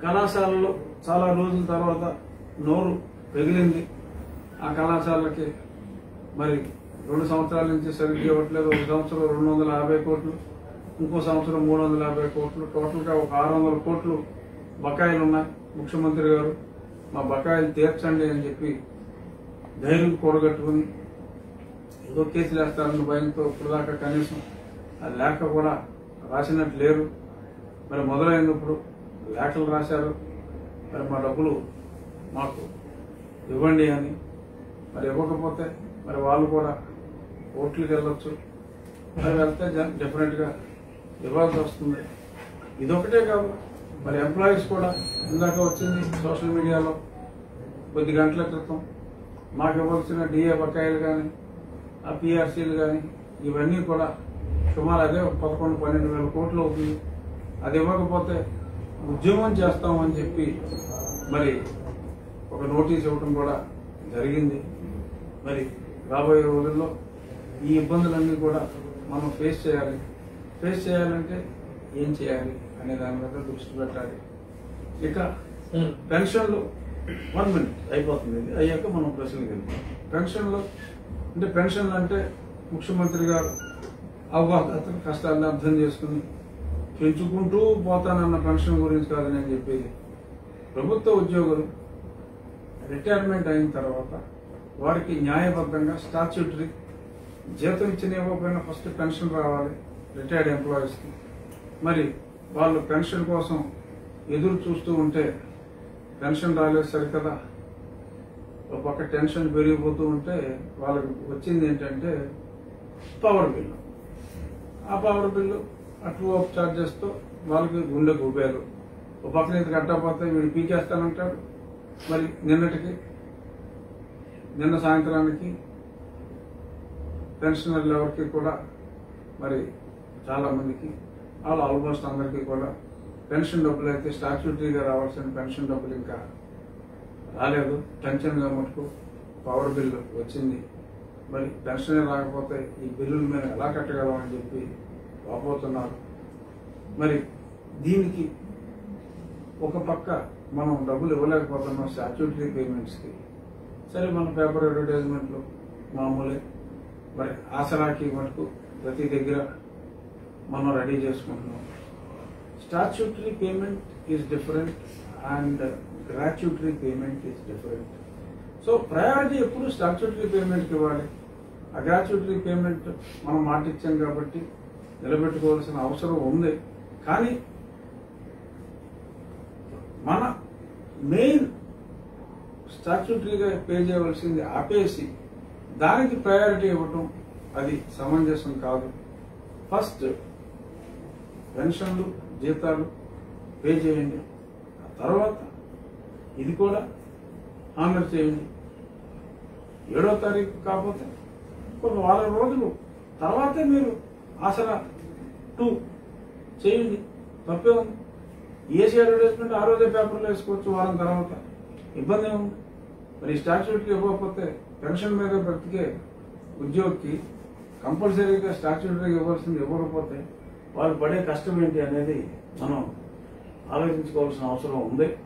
కళాశాలలో చాలా రోజుల తర్వాత నోరు పెగిలింది ఆ కళాశాలకి మరి రెండు సంవత్సరాల నుంచి సరిగ్గా ఇవ్వట్లేదు ఒక సంవత్సరం రెండు వందల యాభై కోట్లు ఇంకో సంవత్సరం మూడు వందల యాభై కోట్లు టోటల్గా ఒక ఆరు వందల కోట్లు బకాయిలు ఉన్నాయి ముఖ్యమంత్రి గారు మా బకాయిలు తీర్చండి అని చెప్పి ధైర్యం కూడగట్టుకుని ఏదో కేసులు వేస్తారని భయంతో ఇప్పుడు దాకా కనీసం అది లేఖ కూడా రాసినట్టు లేరు మరి మొదలైనప్పుడు లేఖలు రాశారు మరి మా డబ్బులు మాకు ఇవ్వండి అని మరి ఇవ్వకపోతే మరి వాళ్ళు కూడా కోర్టులకు వెళ్ళొచ్చు మరి వెళ్తే డెఫినెట్ గా ఇవ్వాల్సి వస్తుంది ఇదొకటే కాదు మరి ఎంప్లాయీస్ కూడా ఇందాక వచ్చింది సోషల్ మీడియాలో కొద్ది గంటల క్రితం మాకు ఇవ్వాల్సిన డిఏ బకాయిలు కానీ ఆ పిఆర్సీలు కానీ ఇవన్నీ కూడా సుమారు అదే ఒక పదకొండు పన్నెండు వేల కోట్లు అవుతుంది అది ఇవ్వకపోతే ఉద్యమం చేస్తామని చెప్పి మరి ఒక నోటీస్ ఇవ్వడం కూడా జరిగింది మరి రాబోయే రోజుల్లో ఈ ఇబ్బందులన్నీ కూడా మనం ఫేస్ చేయాలి ఫేస్ చేయాలంటే ఏం చేయాలి అనే దాని మీద దృష్టి పెట్టాలి ఇక సార్ పెన్షన్లు వన్ మినిట్ అయిపోతుంది ఇది అయ్యాక మనం ప్రశ్నలకు వెళ్తాం పెన్షన్లు అంటే పెన్షన్లు అంటే ముఖ్యమంత్రి గారు అవగాహన కష్టాలను అర్థం చేసుకుని పెంచుకుంటూ పోతానన్న పెన్షన్ గురించి కాదు నేను చెప్పేది ప్రభుత్వ ఉద్యోగులు రిటైర్మెంట్ అయిన తర్వాత వారికి న్యాయబద్ధంగా స్టాచ్యూటరీ జీతం ఇచ్చిన ఇవ్వకపోయినా ఫస్ట్ పెన్షన్ రావాలి రిటైర్డ్ ఎంప్లాయీస్కి మరి వాళ్ళు పెన్షన్ కోసం ఎదురు చూస్తూ ఉంటే పెన్షన్ రాలేదు సరికదా ఒక పక్క టెన్షన్ పెరిగిపోతూ ఉంటే వాళ్ళకి వచ్చింది ఏంటంటే పవర్ బిల్లు ఆ పవర్ బిల్లు ఆ టూ ఆఫ్ ఛార్జెస్తో వాళ్ళకి గుండె గుబేలు ఒక పక్కన ఇది కట్టకపోతే వీడు పీకేస్తానంటాడు మరి నిన్నటికి నిన్న సాయంత్రానికి పెన్షనర్లు ఎవరికి కూడా మరి చాలా మందికి వాళ్ళు ఆల్మోస్ట్ అందరికీ కూడా పెన్షన్ డబ్బులు అయితే స్టాచ్యూటరీగా రావాల్సిన పెన్షన్ డబ్బులు ఇంకా రాలేదు టెన్షన్గా మటుకు పవర్ బిల్లు వచ్చింది మరి పెన్షన్ రాకపోతే ఈ బిల్లులు మేము ఎలా కట్టగలం అని చెప్పి వాపోతున్నారు మరి దీనికి ఒక పక్క మనం డబ్బులు ఇవ్వలేకపోతున్నాం స్టాచ్యూటరీ పేమెంట్స్కి సరే మన పేపర్ అడ్వర్టైజ్మెంట్లు మామూలే మరి ఆసరాకి మటుకు ప్రతి దగ్గర మనం రెడీ చేసుకుంటున్నాం statutory payment is different and gratuity payment is different so priority ఎప్పుడు స్టాచ్యూటరీ పేమెంట్కి ఇవ్వాలి ఆ గ్రాచ్యుటరీ పేమెంట్ మనం మాట ఇచ్చాం కాబట్టి నిలబెట్టుకోవాల్సిన అవసరం ఉంది కానీ మన మెయిన్ స్టాచ్యూటరీగా పే చేయవలసింది ఆపేసి దానికి ప్రయారిటీ ఇవ్వటం అది సమంజసం కాదు ఫస్ట్ పెన్షన్లు జీతాలు పే చేయండి ఆ తర్వాత ఇది కూడా ఆనర్ చేయండి ఏడో తారీఖు కాకపోతే కొన్ని వారం రోజులు తర్వాతే మీరు ఆసరా టూ చేయండి తప్పే ఉంది ఏసీ అడ్వర్టైజ్మెంట్ ఆ రోజే పేపర్లో వేసుకోవచ్చు వారం తర్వాత ఇబ్బంది ఏముంది మరి స్టాచ్యూట్కి ఇవ్వకపోతే పెన్షన్ మీద బ్రతికే ఉద్యోగికి కంపల్సరీగా స్టాచ్యూటరీగా ఇవ్వాల్సింది ఇవ్వకపోతే వాళ్ళు పడే కష్టం ఏంటి అనేది మనం ఆలోచించుకోవాల్సిన అవసరం ఉంది